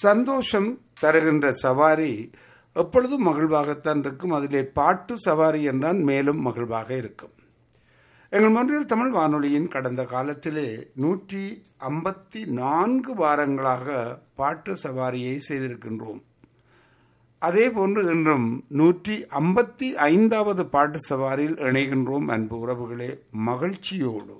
சந்தோஷம் தருகின்ற சவாரி எப்பொழுதும் மகிழ்வாகத்தான் இருக்கும் அதிலே பாட்டு சவாரி என்றால் மேலும் மகிழ்வாக இருக்கும் எங்கள் மொன்றில் தமிழ் வானொலியின் கடந்த காலத்திலே நூற்றி ஐம்பத்தி நான்கு வாரங்களாக பாட்டு சவாரியை செய்திருக்கின்றோம் அதே போன்று இன்றும் நூற்றி ஐம்பத்தி ஐந்தாவது பாட்டு சவாரியில் இணைகின்றோம் அன்பு உறவுகளே மகிழ்ச்சியோடு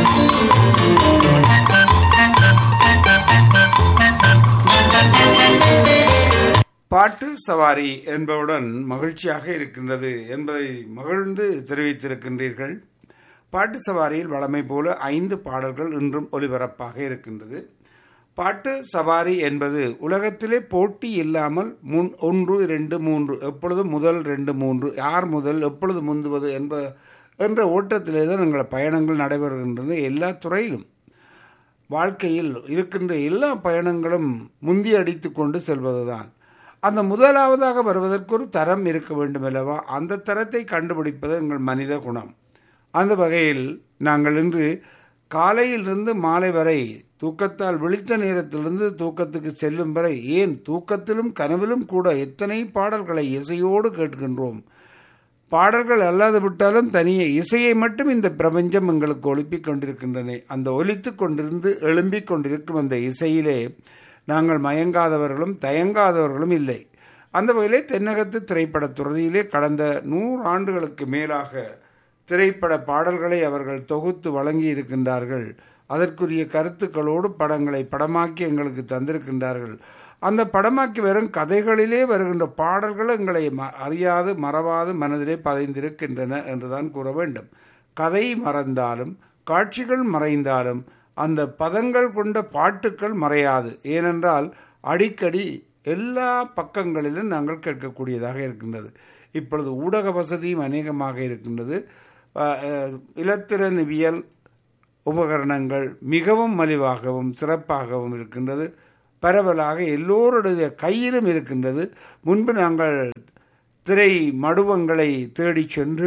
பாட்டு சவாரி என்பவுடன் மகிழ்ச்சியாக இருக்கின்றது என்பதை மகிழ்ந்து தெரிவித்திருக்கின்றீர்கள் பாட்டு சவாரியில் வழமை போல ஐந்து பாடல்கள் இன்றும் ஒலிபரப்பாக இருக்கின்றது பாட்டு சவாரி என்பது உலகத்திலே போட்டி இல்லாமல் முன் ஒன்று இரண்டு மூன்று எப்பொழுதும் முதல் ரெண்டு மூன்று யார் முதல் எப்பொழுது முந்துவது என்ப என்ற ஓட்டத்திலே தான் எங்கள் பயணங்கள் நடைபெறுகின்றன எல்லா துறையிலும் வாழ்க்கையில் இருக்கின்ற எல்லா பயணங்களும் முந்தி அடித்து கொண்டு செல்வதுதான் அந்த முதலாவதாக வருவதற்கு ஒரு தரம் இருக்க வேண்டும் அல்லவா அந்த தரத்தை கண்டுபிடிப்பது எங்கள் மனித குணம் அந்த வகையில் நாங்கள் இன்று காலையிலிருந்து மாலை வரை தூக்கத்தால் விழித்த நேரத்திலிருந்து தூக்கத்துக்கு செல்லும் வரை ஏன் தூக்கத்திலும் கனவிலும் கூட எத்தனை பாடல்களை இசையோடு கேட்கின்றோம் பாடல்கள் அல்லாது விட்டாலும் தனியே இசையை மட்டும் இந்த பிரபஞ்சம் எங்களுக்கு ஒலிப்பிக் கொண்டிருக்கின்றன அந்த ஒலித்து கொண்டிருந்து எழும்பிக் கொண்டிருக்கும் அந்த இசையிலே நாங்கள் மயங்காதவர்களும் தயங்காதவர்களும் இல்லை அந்த வகையிலே தென்னகத்து திரைப்படத் துறையிலே கடந்த நூறு ஆண்டுகளுக்கு மேலாக திரைப்பட பாடல்களை அவர்கள் தொகுத்து வழங்கி இருக்கின்றார்கள் அதற்குரிய கருத்துக்களோடு படங்களை படமாக்கி எங்களுக்கு தந்திருக்கின்றார்கள் அந்த படமாக்கி வரும் கதைகளிலே வருகின்ற பாடல்கள் எங்களை ம அறியாது மறவாது மனதிலே பதிந்திருக்கின்றன என்றுதான் கூற வேண்டும் கதை மறந்தாலும் காட்சிகள் மறைந்தாலும் அந்த பதங்கள் கொண்ட பாட்டுக்கள் மறையாது ஏனென்றால் அடிக்கடி எல்லா பக்கங்களிலும் நாங்கள் கேட்கக்கூடியதாக இருக்கின்றது இப்பொழுது ஊடக வசதியும் அநேகமாக இருக்கின்றது இலத்திரனிவியல் உபகரணங்கள் மிகவும் மலிவாகவும் சிறப்பாகவும் இருக்கின்றது பரவலாக எல்லோருடைய கையிலும் இருக்கின்றது முன்பு நாங்கள் திரை மடுவங்களை தேடிச் சென்று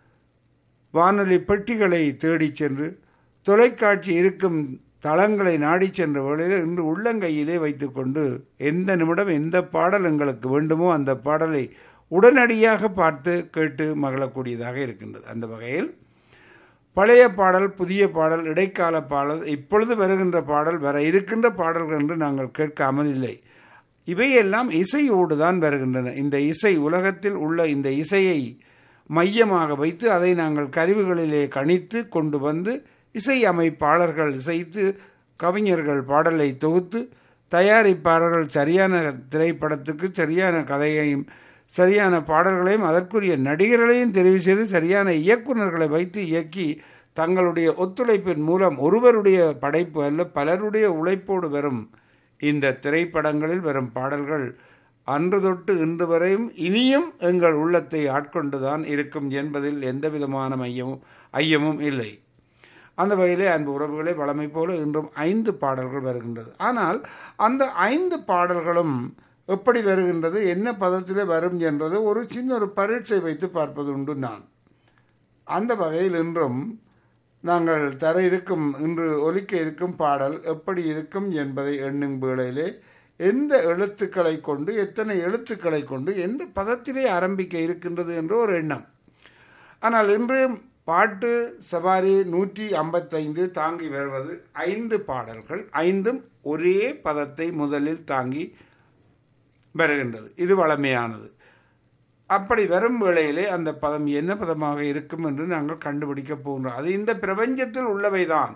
வானொலி பெட்டிகளை தேடிச் சென்று தொலைக்காட்சி இருக்கும் தளங்களை நாடி சென்ற வேளையில் இன்று உள்ளங்கையிலே வைத்துக்கொண்டு எந்த நிமிடம் எந்த பாடல் எங்களுக்கு வேண்டுமோ அந்த பாடலை உடனடியாக பார்த்து கேட்டு மகிழக்கூடியதாக இருக்கின்றது அந்த வகையில் பழைய பாடல் புதிய பாடல் இடைக்கால பாடல் இப்பொழுது வருகின்ற பாடல் வர இருக்கின்ற பாடல்கள் என்று நாங்கள் கேட்காமல் இல்லை இவையெல்லாம் இசையோடு தான் வருகின்றன இந்த இசை உலகத்தில் உள்ள இந்த இசையை மையமாக வைத்து அதை நாங்கள் கருவிகளிலே கணித்து கொண்டு வந்து இசை அமைப்பாளர்கள் இசைத்து கவிஞர்கள் பாடலை தொகுத்து தயாரிப்பாளர்கள் சரியான திரைப்படத்துக்கு சரியான கதையையும் சரியான பாடல்களையும் அதற்குரிய நடிகர்களையும் தெரிவு செய்து சரியான இயக்குநர்களை வைத்து இயக்கி தங்களுடைய ஒத்துழைப்பின் மூலம் ஒருவருடைய படைப்பு அல்ல பலருடைய உழைப்போடு வரும் இந்த திரைப்படங்களில் வரும் பாடல்கள் அன்று தொட்டு இன்று வரையும் இனியும் எங்கள் உள்ளத்தை ஆட்கொண்டுதான் இருக்கும் என்பதில் எந்த விதமான மையமும் ஐயமும் இல்லை அந்த வகையிலே அன்பு உறவுகளை வளமை போல இன்றும் ஐந்து பாடல்கள் வருகின்றது ஆனால் அந்த ஐந்து பாடல்களும் எப்படி வருகின்றது என்ன பதத்திலே வரும் என்றது ஒரு சின்ன ஒரு பரீட்சை வைத்து பார்ப்பது உண்டு நான் அந்த வகையில் இன்றும் நாங்கள் தர இருக்கும் இன்று ஒலிக்க இருக்கும் பாடல் எப்படி இருக்கும் என்பதை எண்ணும் வேளையிலே எந்த எழுத்துக்களை கொண்டு எத்தனை எழுத்துக்களை கொண்டு எந்த பதத்திலே ஆரம்பிக்க இருக்கின்றது என்ற ஒரு எண்ணம் ஆனால் இன்று பாட்டு சவாரி நூற்றி ஐம்பத்தைந்து தாங்கி வருவது ஐந்து பாடல்கள் ஐந்தும் ஒரே பதத்தை முதலில் தாங்கி வருகின்றது இது வளமையானது அப்படி வரும் வேளையிலே அந்த பதம் என்ன பதமாக இருக்கும் என்று நாங்கள் கண்டுபிடிக்க போகின்றோம் அது இந்த பிரபஞ்சத்தில் உள்ளவைதான்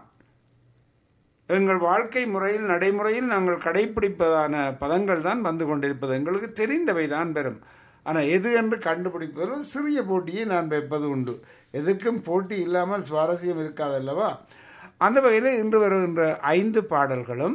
எங்கள் வாழ்க்கை முறையில் நடைமுறையில் நாங்கள் கடைபிடிப்பதான பதங்கள் தான் வந்து கொண்டிருப்பது எங்களுக்கு தெரிந்தவை தான் பெறும் ஆனால் எது என்று கண்டுபிடிப்பதில் சிறிய போட்டியை நான் வைப்பது உண்டு எதற்கும் போட்டி இல்லாமல் சுவாரஸ்யம் இருக்காதல்லவா அந்த வகையில் இன்று வருகின்ற ஐந்து பாடல்களும்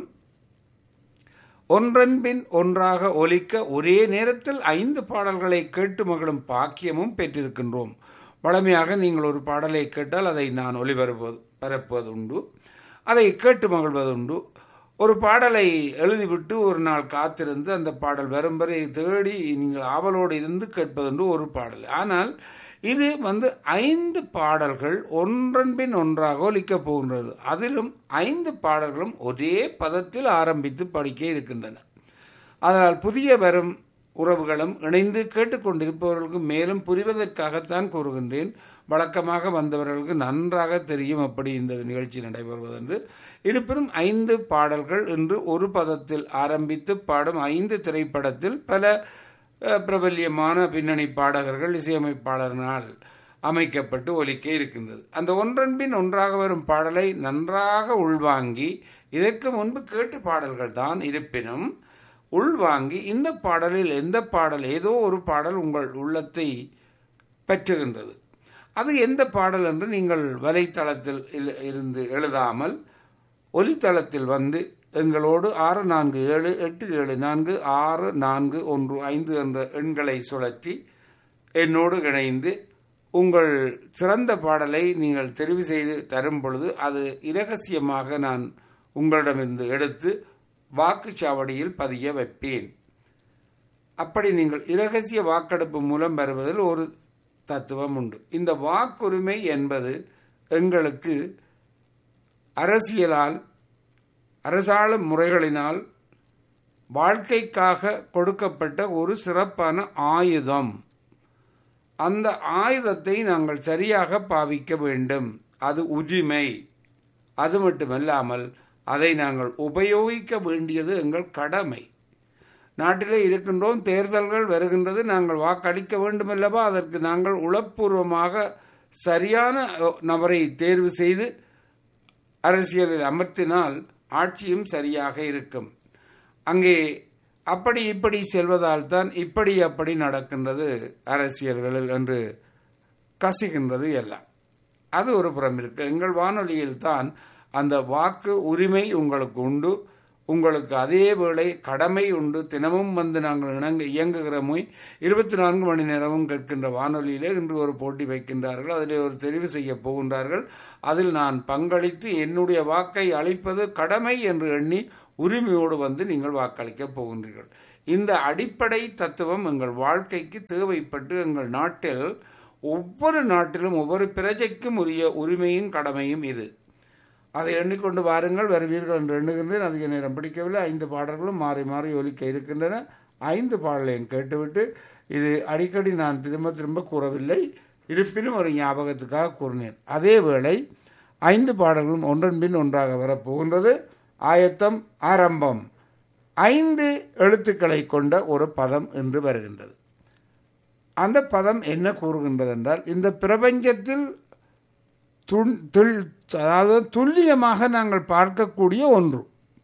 ஒன்றன் பின் ஒன்றாக ஒலிக்க ஒரே நேரத்தில் ஐந்து பாடல்களை கேட்டு மகளும் பாக்கியமும் பெற்றிருக்கின்றோம் வழமையாக நீங்கள் ஒரு பாடலை கேட்டால் அதை நான் ஒளிபரப்புவது பரப்புவது உண்டு அதை கேட்டு மகிழ்வதுண்டு ஒரு பாடலை எழுதிவிட்டு ஒரு நாள் காத்திருந்து அந்த பாடல் வரும் வரை தேடி நீங்கள் ஆவலோடு இருந்து கேட்பதுண்டு ஒரு பாடல் ஆனால் இது வந்து ஐந்து பாடல்கள் ஒன்றன் பின் ஒன்றாக ஒலிக்கப் போகின்றது அதிலும் ஐந்து பாடல்களும் ஒரே பதத்தில் ஆரம்பித்து படிக்க இருக்கின்றன அதனால் புதிய வரும் உறவுகளும் இணைந்து கேட்டுக்கொண்டிருப்பவர்களுக்கு மேலும் புரிவதற்காகத்தான் கூறுகின்றேன் வழக்கமாக வந்தவர்களுக்கு நன்றாக தெரியும் அப்படி இந்த நிகழ்ச்சி நடைபெறுவதென்று இருப்பினும் ஐந்து பாடல்கள் இன்று ஒரு பதத்தில் ஆரம்பித்து பாடும் ஐந்து திரைப்படத்தில் பல அஹ், பிரபல்யமான பின்னணி பாடகர்கள் இசையமைப்பாளரினால் அமைக்கப்பட்டு ஒலிக்க இருக்கின்றது அந்த ஒன்றன்பின் ஒன்றாக வரும் பாடலை நன்றாக உள்வாங்கி இதற்கு முன்பு கேட்ட பாடல்கள் தான் இருப்பினும் உள்வாங்கி இந்த பாடலில் எந்த பாடல் ஏதோ ஒரு பாடல் உங்கள் உள்ளத்தை பெற்றுகின்றது அது எந்த பாடல் என்று நீங்கள் வலைத்தளத்தில் இல்- இருந்து எழுதாமல் ஒலித்தளத்தில் வந்து எங்களோடு ஆறு நான்கு ஏழு எட்டு ஏழு நான்கு ஆறு நான்கு ஒன்று ஐந்து என்ற எண்களை சுழற்றி என்னோடு இணைந்து உங்கள் சிறந்த பாடலை நீங்கள் தெரிவு செய்து தரும் பொழுது அது இரகசியமாக நான் உங்களிடமிருந்து எடுத்து வாக்குச்சாவடியில் பதிய வைப்பேன் அப்படி நீங்கள் இரகசிய வாக்கெடுப்பு மூலம் வருவதில் ஒரு தத்துவம் உண்டு இந்த வாக்குரிமை என்பது எங்களுக்கு அரசியலால் அரசாளும் முறைகளினால் வாழ்க்கைக்காக கொடுக்கப்பட்ட ஒரு சிறப்பான ஆயுதம் அந்த ஆயுதத்தை நாங்கள் சரியாக பாவிக்க வேண்டும் அது உரிமை அது மட்டுமல்லாமல் அதை நாங்கள் உபயோகிக்க வேண்டியது எங்கள் கடமை நாட்டிலே இருக்கின்றோம் தேர்தல்கள் வருகின்றது நாங்கள் வாக்களிக்க வேண்டுமல்லவா அதற்கு நாங்கள் உளப்பூர்வமாக சரியான அஹ், நபரை தேர்வு செய்து அரசியலில் அமர்த்தினால் ஆட்சியும் சரியாக இருக்கும் அங்கே அப்படி இப்படி செல்வதால் தான் இப்படி அப்படி நடக்கின்றது அரசியல்களில் என்று கசிகின்றது எல்லாம் அது ஒரு புறம் இருக்கு எங்கள் வானொலியில் தான் அந்த வாக்கு உரிமை உங்களுக்கு உண்டு உங்களுக்கு அதே வேளை கடமை உண்டு தினமும் வந்து நாங்கள் இணங்க இயங்குகிற மொய் இருபத்தி நான்கு மணி நேரமும் கேட்கின்ற வானொலியிலே இன்று ஒரு போட்டி வைக்கின்றார்கள் அதிலே ஒரு தெரிவு செய்ய போகின்றார்கள் அதில் நான் பங்களித்து என்னுடைய வாக்கை அளிப்பது கடமை என்று எண்ணி உரிமையோடு வந்து நீங்கள் வாக்களிக்கப் போகின்றீர்கள் இந்த அடிப்படை தத்துவம் எங்கள் வாழ்க்கைக்கு தேவைப்பட்டு எங்கள் நாட்டில் ஒவ்வொரு நாட்டிலும் ஒவ்வொரு பிரஜைக்கும் உரிய உரிமையும் கடமையும் இது அதை எண்ணிக்கொண்டு வாருங்கள் வருவீர்கள் என்று எண்ணுகின்றேன் அதிக நேரம் பிடிக்கவில்லை ஐந்து பாடல்களும் மாறி மாறி ஒலிக்க இருக்கின்றன ஐந்து பாடலையும் கேட்டுவிட்டு இது அடிக்கடி நான் திரும்ப திரும்ப கூறவில்லை இருப்பினும் ஒரு ஞாபகத்துக்காக கூறினேன் அதே வேளை ஐந்து பாடல்களும் ஒன்றன் பின் ஒன்றாக வரப்போகின்றது ஆயத்தம் ஆரம்பம் ஐந்து எழுத்துக்களை கொண்ட ஒரு பதம் என்று வருகின்றது அந்த பதம் என்ன கூறுகின்றது என்றால் இந்த பிரபஞ்சத்தில் துன் துல் அதாவது துல்லியமாக நாங்கள் பார்க்கக்கூடிய ஒன்று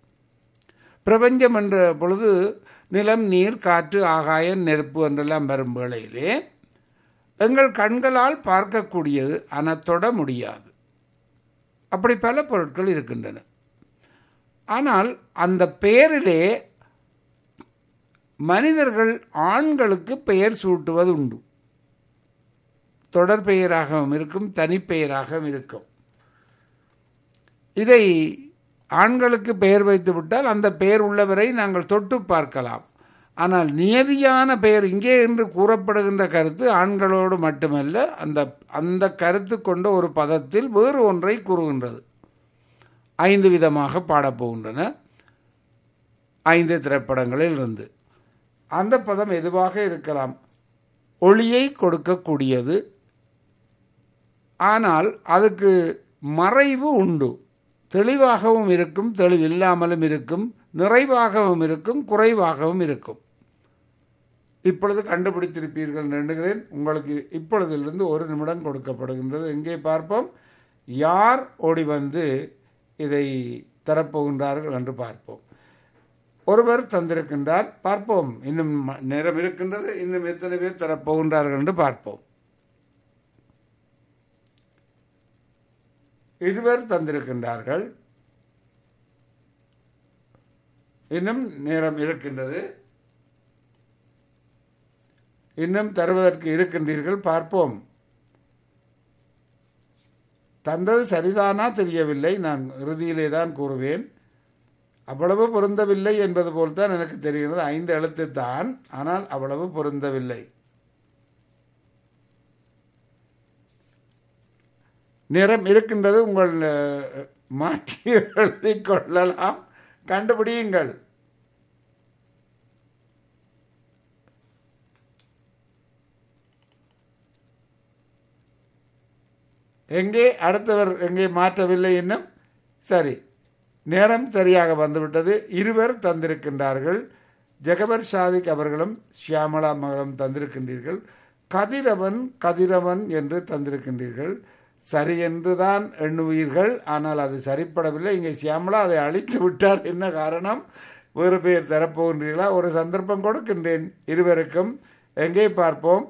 பிரபஞ்சம் என்ற பொழுது நிலம் நீர் காற்று ஆகாயம் நெருப்பு என்றெல்லாம் வரும் வேளையிலே எங்கள் கண்களால் பார்க்கக்கூடியது ஆனால் தொட முடியாது அப்படி பல பொருட்கள் இருக்கின்றன ஆனால் அந்த பெயரிலே மனிதர்கள் ஆண்களுக்கு பெயர் சூட்டுவது உண்டு தொடர் பெயராகவும் இருக்கும் தனிப்பெயராகவும் இருக்கும் இதை ஆண்களுக்கு பெயர் வைத்து விட்டால் அந்த பெயர் உள்ளவரை நாங்கள் தொட்டு பார்க்கலாம் ஆனால் நியதியான பெயர் இங்கே என்று கூறப்படுகின்ற கருத்து ஆண்களோடு மட்டுமல்ல அந்த அந்த கருத்து கொண்ட ஒரு பதத்தில் வேறு ஒன்றை கூறுகின்றது ஐந்து விதமாக பாடப்போகின்றன ஐந்து திரைப்படங்களில் இருந்து அந்த பதம் எதுவாக இருக்கலாம் ஒளியை கொடுக்கக்கூடியது ஆனால் அதுக்கு மறைவு உண்டு தெளிவாகவும் இருக்கும் தெளிவில்லாமலும் இருக்கும் நிறைவாகவும் இருக்கும் குறைவாகவும் இருக்கும் இப்பொழுது கண்டுபிடித்திருப்பீர்கள் என்று எண்ணுகிறேன் உங்களுக்கு இப்பொழுதிலிருந்து ஒரு நிமிடம் கொடுக்கப்படுகின்றது எங்கே பார்ப்போம் யார் ஓடி வந்து இதை தரப்போகின்றார்கள் என்று பார்ப்போம் ஒருவர் தந்திருக்கின்றார் பார்ப்போம் இன்னும் ம- நேரம் இருக்கின்றது இன்னும் எத்தனை பேர் தரப்போகின்றார்கள் என்று பார்ப்போம் இருவர் தந்திருக்கின்றார்கள் இன்னும் நேரம் இருக்கின்றது இன்னும் தருவதற்கு இருக்கின்றீர்கள் பார்ப்போம் தந்தது சரிதானா தெரியவில்லை நான் இறுதியிலே தான் கூறுவேன் அவ்வளவு பொருந்தவில்லை என்பது போல்தான் எனக்கு தெரிகிறது ஐந்து எழுத்து தான் ஆனால் அவ்வளவு பொருந்தவில்லை நிறம் இருக்கின்றது உங்கள் அஹ், மாற்றி எழுதி கொள்ளலாம் கண்டுபிடியுங்கள் எங்கே அடுத்தவர் எங்கே மாற்றவில்லை இன்னும் சரி நேரம் சரியாக வந்துவிட்டது இருவர் தந்திருக்கின்றார்கள் ஜெகபர் ஷாதிக் அவர்களும் ஷியாமலா மகளும் தந்திருக்கின்றீர்கள் கதிரவன் கதிரவன் என்று தந்திருக்கின்றீர்கள் சரி என்றுதான் எண்ணுவீர்கள் ஆனால் அது சரிப்படவில்லை இங்கே சியாமலா அதை அழித்து விட்டார் என்ன காரணம் வேறு பேர் தரப்போகின்றீர்களா ஒரு சந்தர்ப்பம் கொடுக்கின்றேன் இருவருக்கும் எங்கே பார்ப்போம்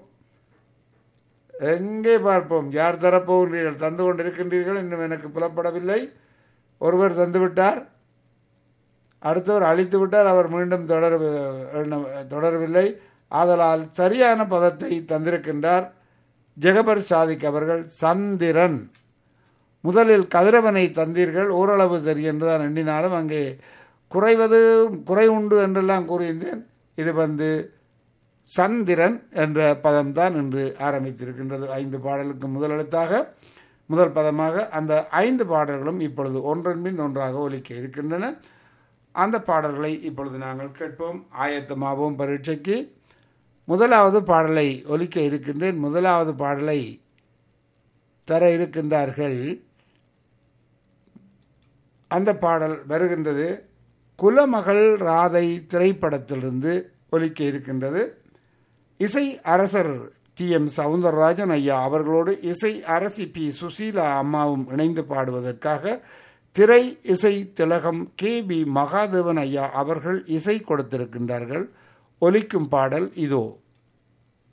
எங்கே பார்ப்போம் யார் தரப்போகின்றீர்கள் தந்து கொண்டிருக்கின்றீர்கள் இன்னும் எனக்கு புலப்படவில்லை ஒருவர் தந்துவிட்டார் அடுத்தவர் அழித்து விட்டார் அவர் மீண்டும் தொடர தொடரவில்லை ஆதலால் சரியான பதத்தை தந்திருக்கின்றார் ஜெகபர் சாதிக் அவர்கள் சந்திரன் முதலில் கதிரவனை தந்தீர்கள் ஓரளவு சரி என்றுதான் எண்ணினாலும் அங்கே குறைவது குறை உண்டு என்றெல்லாம் கூறியிருந்தேன் இது வந்து சந்திரன் என்ற பதம்தான் இன்று ஆரம்பித்திருக்கின்றது ஐந்து பாடலுக்கு முதல் எழுத்தாக முதல் பதமாக அந்த ஐந்து பாடல்களும் இப்பொழுது ஒன்றன் பின் ஒன்றாக ஒலிக்க இருக்கின்றன அந்த பாடல்களை இப்பொழுது நாங்கள் கேட்போம் ஆயத்தமாவோம் பரீட்சைக்கு முதலாவது பாடலை ஒலிக்க இருக்கின்றேன் முதலாவது பாடலை தர இருக்கின்றார்கள் அந்த பாடல் வருகின்றது குலமகள் ராதை திரைப்படத்திலிருந்து ஒலிக்க இருக்கின்றது இசை அரசர் டி எம் சவுந்தரராஜன் ஐயா அவர்களோடு இசை அரசி பி சுசீலா அம்மாவும் இணைந்து பாடுவதற்காக திரை இசை திலகம் கே பி மகாதேவன் ஐயா அவர்கள் இசை கொடுத்திருக்கின்றார்கள் ஒலிக்கும் பாடல் இதோ